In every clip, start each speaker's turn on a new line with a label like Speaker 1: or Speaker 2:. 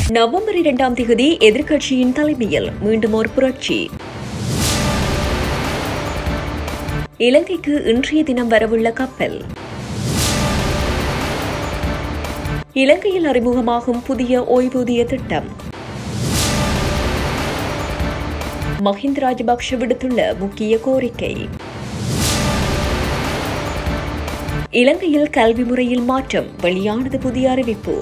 Speaker 1: November இரண்டாம் திகதி எதிர்க்கட்சியின் தலைமையில் மீண்டும் ஒரு புரட்சி இலங்கைக்கு இன்றைய தினம் வரவுள்ள கப்பல் இலங்கையில் அறிமுகமாகும் புதிய ஓய்வூதிய திட்டம் மஹிந்த ராஜபக்ஷ விடுத்துள்ள முக்கிய கோரிக்கை இலங்கையில் கல்வி முறையில் மாற்றம் வெளியானது புதிய அறிவிப்பு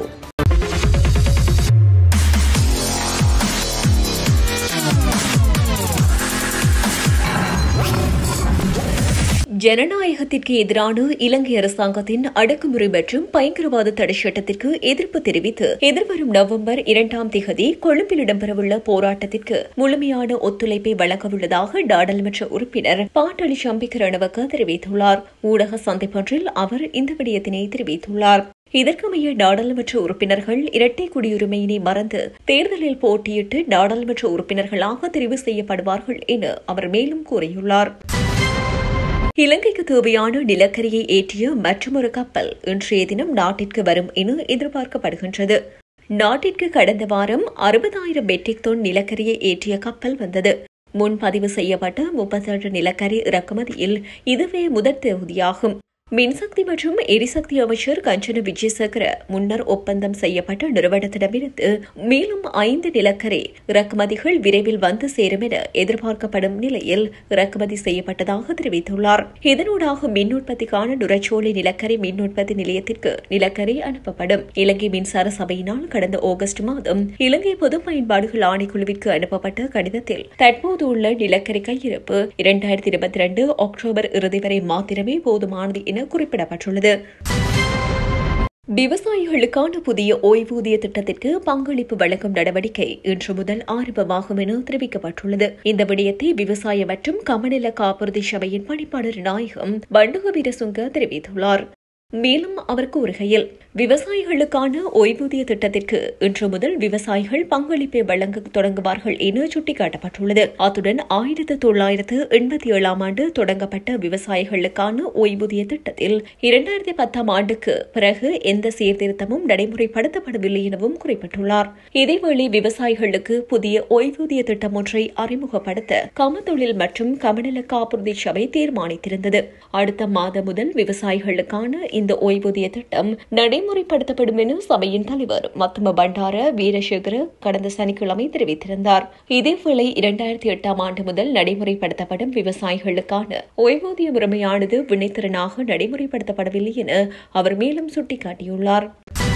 Speaker 1: ஜனநாயகத்திற்கு எதிரான இலங்கை அரசாங்கத்தின் அடக்குமுறை மற்றும் பயங்கரவாத தடை சட்டத்திற்கு எதிர்ப்பு தெரிவித்து எதிர்வரும் நவம்பர் இரண்டாம் திகதி கொழும்பில் இடம்பெறவுள்ள போராட்டத்திற்கு முழுமையான ஒத்துழைப்பை வழங்கவுள்ளதாக நாடாளுமன்ற உறுப்பினர் பாட்டாளி சம்பிக்க ரணவக்க தெரிவித்துள்ளார் ஊடக சந்திப்பொன்றில் அவர் இந்த விடயத்தினை தெரிவித்துள்ளார் இதற்கமைய நாடாளுமன்ற உறுப்பினர்கள் இரட்டை குடியுரிமையினை மறந்து தேர்தலில் போட்டியிட்டு நாடாளுமன்ற உறுப்பினர்களாக தெரிவு செய்யப்படுவார்கள் என அவர் மேலும் கூறியுள்ளார் இலங்கைக்கு தேவையான நிலக்கரியை ஏற்றிய மற்றொரு கப்பல் இன்றைய தினம் நாட்டிற்கு வரும் என எதிர்பார்க்கப்படுகின்றது நாட்டிற்கு கடந்த வாரம் அறுபதாயிரம் மெட்ரிக் டன் நிலக்கரியை ஏற்றிய கப்பல் வந்தது முன்பதிவு செய்யப்பட்ட முப்பத்தெட்டு நிலக்கரி இறக்குமதியில் இதுவே முதற் தொகுதியாகும் மின்சக்தி மற்றும் எரிசக்தி அமைச்சர் கஞ்சன விஜயசேகர முன்னர் ஒப்பந்தம் செய்யப்பட்ட நிறுவனத்திடமிருந்து மேலும் ஐந்து நிலக்கரி இறக்குமதிகள் விரைவில் வந்து சேரும் என எதிர்பார்க்கப்படும் நிலையில் இறக்குமதி செய்யப்பட்டதாக தெரிவித்துள்ளார் இதனூடாக மின் உற்பத்திக்கான நுரச்சோலை நிலக்கரி மின் உற்பத்தி நிலையத்திற்கு நிலக்கரி அனுப்பப்படும் இலங்கை மின்சார சபையினால் கடந்த ஆகஸ்ட் மாதம் இலங்கை பொது பயன்பாடுகள் ஆணைக்குழுவிற்கு அனுப்பப்பட்ட கடிதத்தில் தற்போது உள்ள நிலக்கரி கையிருப்பு இரண்டாயிரத்தி இருபத்தி இரண்டு அக்டோபர் இறுதி வரை மாத்திரமே போதுமானது என குறிப்பிடப்பட்டுள்ளது விவசாயிகளுக்கான புதிய ஓய்வூதிய திட்டத்திற்கு பங்களிப்பு வழங்கும் நடவடிக்கை இன்று முதல் ஆரம்பமாகும் என தெரிவிக்கப்பட்டுள்ளது இந்த விடயத்தை விவசாய மற்றும் கமநல காப்புறுதி சபையின் பணிப்பாளர் நாயகம் பண்டுக வீரசுங்க தெரிவித்துள்ளார் மேலும் அவர் கூறுகையில் விவசாயிகளுக்கான ஓய்வூதிய திட்டத்திற்கு இன்று முதல் விவசாயிகள் பங்களிப்பை வழங்க தொடங்குவார்கள் என சுட்டிக்காட்டப்பட்டுள்ளது அத்துடன் ஆயிரத்து தொள்ளாயிரத்து எண்பத்தி ஏழாம் ஆண்டு தொடங்கப்பட்ட விவசாயிகளுக்கான ஓய்வூதிய திட்டத்தில் இரண்டாயிரத்தி பத்தாம் ஆண்டுக்கு பிறகு எந்த சீர்திருத்தமும் நடைமுறைப்படுத்தப்படவில்லை எனவும் குறிப்பிட்டுள்ளார் இதேவேளை விவசாயிகளுக்கு புதிய ஓய்வூதிய திட்டம் ஒன்றை அறிமுகப்படுத்த கமத்தொழில் மற்றும் கமநல காப்புறுதி சபை தீர்மானித்திருந்தது அடுத்த மாதம் முதல் விவசாயிகளுக்கான இந்த ஓய்வூதிய திட்டம் நடைமுறைப்படுத்தப்படும் என சபையின் தலைவர் மத்தும பண்டார வீரசேகர கடந்த சனிக்கிழமை தெரிவித்திருந்தார் இதேவேளை இரண்டாயிரத்தி எட்டாம் ஆண்டு முதல் நடைமுறைப்படுத்தப்படும் விவசாயிகளுக்கான ஓய்வூதிய முறைமையானது வினைத்திறனாக நடைமுறைப்படுத்தப்படவில்லை என அவர் மேலும் சுட்டிக்காட்டியுள்ளார்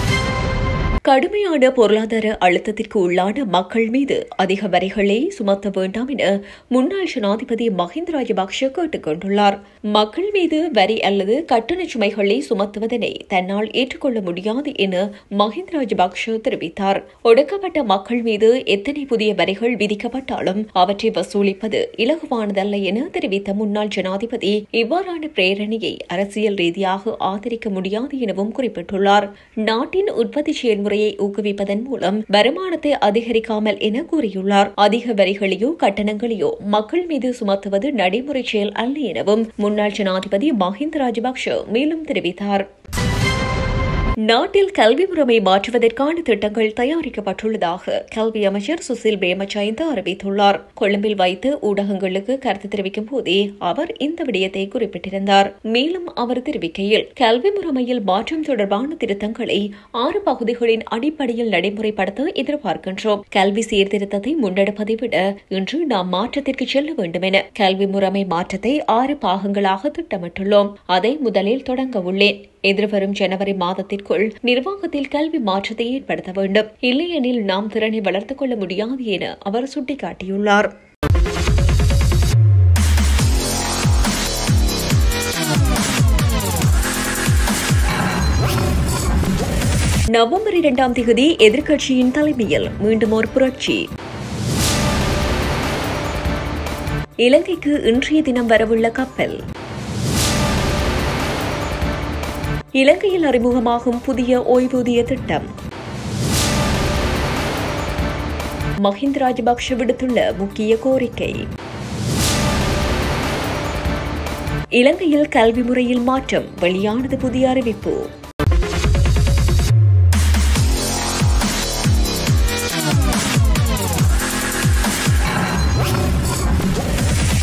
Speaker 1: கடுமையான பொருளாதார அழுத்தத்திற்கு உள்ளான மக்கள் மீது அதிக வரிகளை சுமத்த வேண்டாம் என முன்னாள் ஜனாதிபதி மஹிந்த ராஜபக்ஷ கேட்டுக் கொண்டுள்ளார் மக்கள் மீது வரி அல்லது கட்டண சுமைகளை சுமத்துவதனை தன்னால் ஏற்றுக்கொள்ள முடியாது என மஹிந்த ராஜபக்ஷ தெரிவித்தார் ஒடுக்கப்பட்ட மக்கள் மீது எத்தனை புதிய வரிகள் விதிக்கப்பட்டாலும் அவற்றை வசூலிப்பது இலகுவானதல்ல என தெரிவித்த முன்னாள் ஜனாதிபதி இவ்வாறான பிரேரணையை அரசியல் ரீதியாக ஆதரிக்க முடியாது எனவும் குறிப்பிட்டுள்ளார் நாட்டின் உற்பத்தி செயல்முறை முறையை ஊக்குவிப்பதன் மூலம் வருமானத்தை அதிகரிக்காமல் என கூறியுள்ளார் அதிக வரிகளையோ கட்டணங்களையோ மக்கள் மீது சுமத்துவது நடைமுறை செயல் அல்ல எனவும் முன்னாள் ஜனாதிபதி மஹிந்த ராஜபக்ஷ மேலும் தெரிவித்தார் நாட்டில் கல்வி முறைமை மாற்றுவதற்கான திட்டங்கள் தயாரிக்கப்பட்டுள்ளதாக கல்வி அமைச்சர் சுசில் பிரேமச்சந்திர அறிவித்துள்ளார் கொழும்பில் வைத்து ஊடகங்களுக்கு கருத்து தெரிவிக்கும் போதே அவர் இந்த விடயத்தை குறிப்பிட்டிருந்தார் மேலும் அவர் தெரிவிக்கையில் கல்வி முறைமையில் மாற்றம் தொடர்பான திருத்தங்களை ஆறு பகுதிகளின் அடிப்படையில் நடைமுறைப்படுத்த எதிர்பார்க்கின்றோம் கல்வி சீர்திருத்தத்தை முன்னெடுப்பதை விட இன்று நாம் மாற்றத்திற்கு செல்ல வேண்டும் என கல்வி முறைமை மாற்றத்தை ஆறு பாகங்களாக திட்டமிட்டுள்ளோம் அதை முதலில் தொடங்க உள்ளேன் எதிர்வரும் ஜனவரி மாதத்திற்குள் நிர்வாகத்தில் கல்வி மாற்றத்தை ஏற்படுத்த வேண்டும் இல்லையெனில் நாம் திறனை வளர்த்துக் கொள்ள முடியாது என அவர் சுட்டிக்காட்டியுள்ளார் நவம்பர் இரண்டாம் தேதி எதிர்க்கட்சியின் தலைமையில் மீண்டும் ஒரு புரட்சி இலங்கைக்கு இன்றைய தினம் வரவுள்ள கப்பல் இலங்கையில் அறிமுகமாகும் புதிய ஓய்வூதிய திட்டம் மஹிந்த ராஜபக்ஷ விடுத்துள்ள முக்கிய கோரிக்கை இலங்கையில் கல்வி முறையில் மாற்றம் வெளியானது புதிய அறிவிப்பு